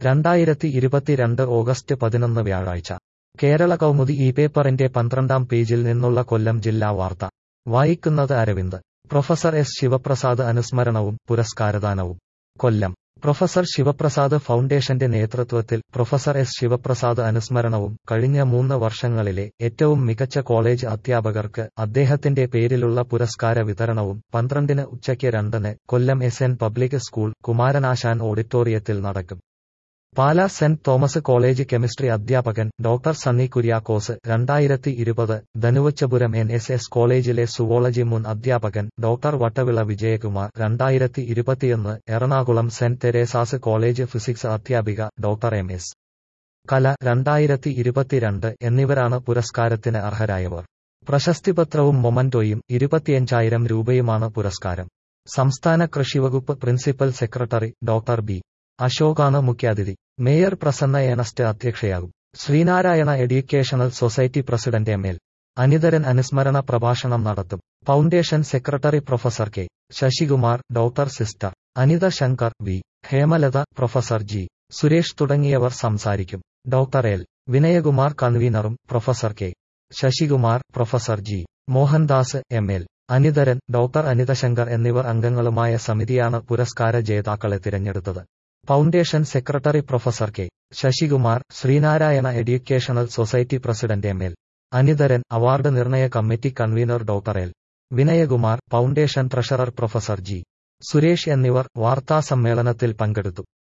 രണ്ടായിരത്തി ഇരുപത്തിരണ്ട് ഓഗസ്റ്റ് പതിനൊന്ന് വ്യാഴാഴ്ച കേരള കൗമുദി ഈ പേപ്പറിന്റെ പന്ത്രണ്ടാം പേജിൽ നിന്നുള്ള കൊല്ലം ജില്ലാ വാർത്ത വായിക്കുന്നത് അരവിന്ദ് പ്രൊഫസർ എസ് ശിവപ്രസാദ് അനുസ്മരണവും പുരസ്കാരദാനവും കൊല്ലം പ്രൊഫസർ ശിവപ്രസാദ് ഫൗണ്ടേഷന്റെ നേതൃത്വത്തിൽ പ്രൊഫസർ എസ് ശിവപ്രസാദ് അനുസ്മരണവും കഴിഞ്ഞ മൂന്ന് വർഷങ്ങളിലെ ഏറ്റവും മികച്ച കോളേജ് അധ്യാപകർക്ക് അദ്ദേഹത്തിന്റെ പേരിലുള്ള പുരസ്കാര വിതരണവും പന്ത്രണ്ടിന് ഉച്ചയ്ക്ക് രണ്ടിന് Kollam S N public school Kumaranasan ഓഡിറ്റോറിയത്തിൽ നടക്കും Pala saint Thomas college chemistry അധ്യാപകൻ ഡോക്ടർ സണ്ണി കുര്യാക്കോസ് രണ്ടായിരത്തി ഇരുപത് ധനുവച്ചപുരം എൻ എസ് എസ് കോളേജിലെ സുവോളജി മുൻ അധ്യാപകൻ ഡോക്ടർ വട്ടവിള വിജയകുമാർ രണ്ടായിരത്തി ഇരുപത്തിയൊന്ന് Ernakulam saint Teresa's college physics അധ്യാപിക ഡോക്ടർ എം എസ് കല രണ്ടായിരത്തി ഇരുപത്തിരണ്ട് എന്നിവരാണ് പുരസ്കാരത്തിന് അർഹരായവർ പ്രശസ്തിപത്രവും മൊമന്റോയും ഇരുപത്തിയഞ്ചായിരം രൂപയുമാണ് പുരസ്കാരം സംസ്ഥാന കൃഷിവകുപ്പ് പ്രിൻസിപ്പൽ സെക്രട്ടറി ഡോക്ടർ ബി അശോകാണ് മുഖ്യാതിഥി മേയർ പ്രസന്ന ഏണസ്റ്റ് അധ്യക്ഷയാകും Sreenarayana educational society president M L Anitharan അനുസ്മരണ പ്രഭാഷണം നടത്തും foundation secretary professor K Sasikumar doctor sister Anitha Sankar V Hemalatha professor G Suresh തുടങ്ങിയവർ സംസാരിക്കും ഡോക്ടർ എൽ വിനയകുമാർ കൺവീനറും professor K Sasikumar professor G Mohandas M L Anitharan doctor Anithasankar എന്നിവർ അംഗങ്ങളുമായ സമിതിയാണ് പുരസ്കാര ജേതാക്കളെ തിരഞ്ഞെടുത്തത് foundation secretary professor K Sasikumar Sreenarayana educational society president M L Anitharan award നിർണയ committee convener doctor L Vinayakumar foundation treasurer professor G Suresh എന്നിവർ വാർത്താസമ്മേളനത്തിൽ പങ്കെടുത്തു